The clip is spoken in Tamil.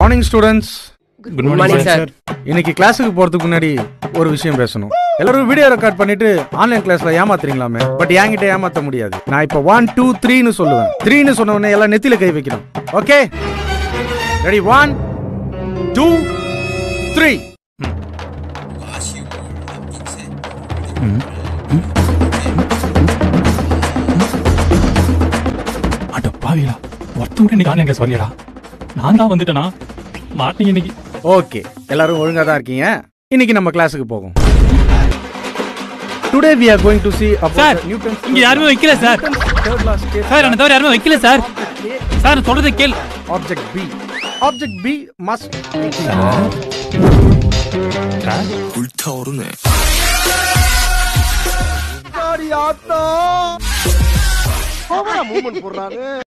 Morning students good morning sir இன்னைக்கு கிளாஸுக்கு போறதுக்கு முன்னாடி ஒரு விஷயம் பேசணும் எல்லாரும் வீடியோ ரெக்கார்ட் பண்ணிட்டு ஆன்லைன் கிளாஸ்ல ஏமாத்துறீங்களாமே பட் என்கிட்ட ஏமாத்த முடியாது நான் இப்ப ஒன் டூ த்ரீன்னு சொல்லுவேன் த்ரீன்னு சொன்ன உடனே எல்லாம் நெத்தியில கை வைக்கணும் okay ready one two three அட பாவியா ஒருத்தன் கூட இன்னைக்கு ஆன்லைன் கிளாஸ் வரலையடா நான் தான் வந்துட்டேனா மாட்டீங்க இன்னைக்கு ஓகே எல்லாரும் ஒழுங்கா தான் இருக்கீங்க இன்னைக்கு நம்ம கிளாஸுக்கு போகும் today we are going to see about sir the Newton's இங்க யாருமே வைக்கல sir third law state sir என்ன தவிர யாருமே வைக்கல சார் சார் நான் சொல்றதை கேள் object B object B must 불타오르네. ஆத்தா மூமெண்ட் போடுறாரு